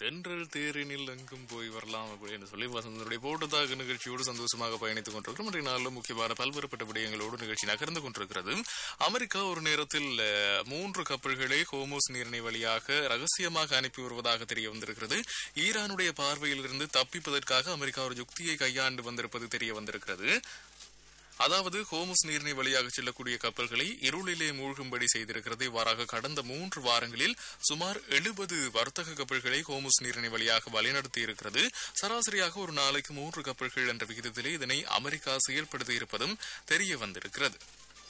தென்றல் தேரினில் எங்கும் போய் வரலாம் அப்படின்னு சொல்லி வசந்தனுடைய போட்டுதாக நிகழ்ச்சியோடு சந்தோஷமாக பயணித்துக் கொண்டிருக்கிறோம் இன்றைய நாளில் முக்கியமான பல்வேறுபட்ட விடயங்களோடு நிகழ்ச்சி நகர்ந்து கொண்டிருக்கிறது அமெரிக்கா ஒரு நேரத்தில் அஹ், மூன்று கப்பல்களை ஹோமோஸ் நீரிணை வழியாக ரகசியமாக அனுப்பி வருவதாக தெரிய வந்திருக்கிறது ஈரானுடைய பார்வையிலிருந்து தப்பிப்பதற்காக அமெரிக்கா ஒரு யுக்தியை கையாண்டு வந்திருப்பது தெரிய வந்திருக்கிறது அதாவது ஹோமஸ் நீரிணை வழியாக செல்லக்கூடிய கப்பல்களை இருளிலே மூழ்கும்படி செய்திருக்கிறது இவ்வாறாக கடந்த மூன்று வாரங்களில் சுமார் எழுபது வர்த்தக கப்பல்களை ஹோமஸ் நீரிணை வழியாக வழிநடத்தி இருக்கிறது சராசரியாக ஒரு நாளைக்கு மூன்று கப்பல்கள் என்ற விகிதத்திலே இதனை அமெரிக்கா செயல்படுத்தி இருப்பதும் தெரிய வந்திருக்கிறது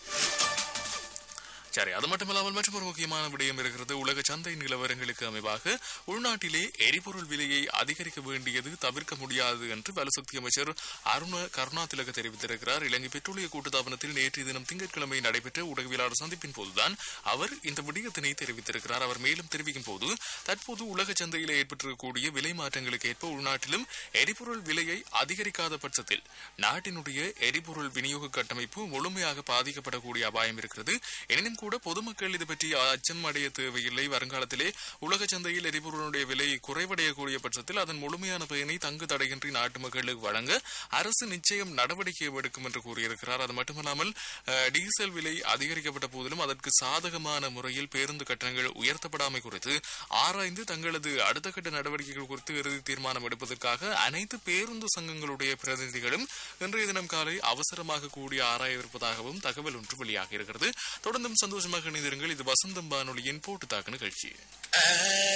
சரி அது மட்டுமல்லாமல் மற்றும் ஒரு முக்கியமான விடயம் இருக்கிறது உலக சந்தை நிலவரங்களுக்கு அமைவாக உள்நாட்டிலே எரிபொருள் விலையை அதிகரிக்க வேண்டியது தவிர்க்க முடியாது என்று வலுசக்தி அமைச்சர் அருண கருணாதிலக தெரிவித்திருக்கிறார் இலங்கை பெட்ரோலிய கூட்டுத்தாபனத்தில் நேற்றைய தினம் திங்கட்கிழமை நடைபெற்ற ஊடகவியலாளர் சந்திப்பின் போதுதான் அவர் இந்த விடயத்தினை தெரிவித்திருக்கிறார் அவர் மேலும் தெரிவிக்கும் போது தற்போது உலக சந்தையில் ஏற்பட்டிருக்கக்கூடிய விலை மாற்றங்களுக்கு ஏற்ப உள்நாட்டிலும் எரிபொருள் விலையை அதிகரிக்காத பட்சத்தில் நாட்டினுடைய எரிபொருள் விநியோக கட்டமைப்பு முழுமையாக பாதிக்கப்படக்கூடிய அபாயம் இருக்கிறது எனினும் கூட பொதுமக்கள் இது பற்றி அச்சம் அடைய தேவையில்லை வருங்காலத்திலே உலக சந்தையில் எரிபொருளுடைய விலை குறைவடையக்கூடிய பட்சத்தில் அதன் முழுமையான பயனை தங்கு தடையின்றி நாட்டு மக்களுக்கு வழங்க அரசு நிச்சயம் நடவடிக்கை எடுக்கும் என்று கூறியிருக்கிறார் அது மட்டுமல்லாமல் அஹ், டீசல் விலை அதிகரிக்கப்பட்ட போதிலும் அதற்கு சாதகமான முறையில் பேருந்து கட்டணங்கள் உயர்த்தப்படாமை குறித்து ஆராய்ந்து தங்களது அடுத்த கட்ட நடவடிக்கைகள் குறித்து இறுதி தீர்மானம் எடுப்பதற்காக அனைத்து பேருந்து சங்கங்களுடைய பிரதிநிதிகளும் இன்றைய தினம் காலை அவசரமாக கூடி ஆராயவிருப்பதாகவும் தகவல் ஒன்று வெளியாக இருக்கிறது தொடர்ந்தும் சந்தோஷமாக இணைந்திருங்கள் இது வசந்தம் வானொலியின் போட்டு தாக்கு நிகழ்ச்சி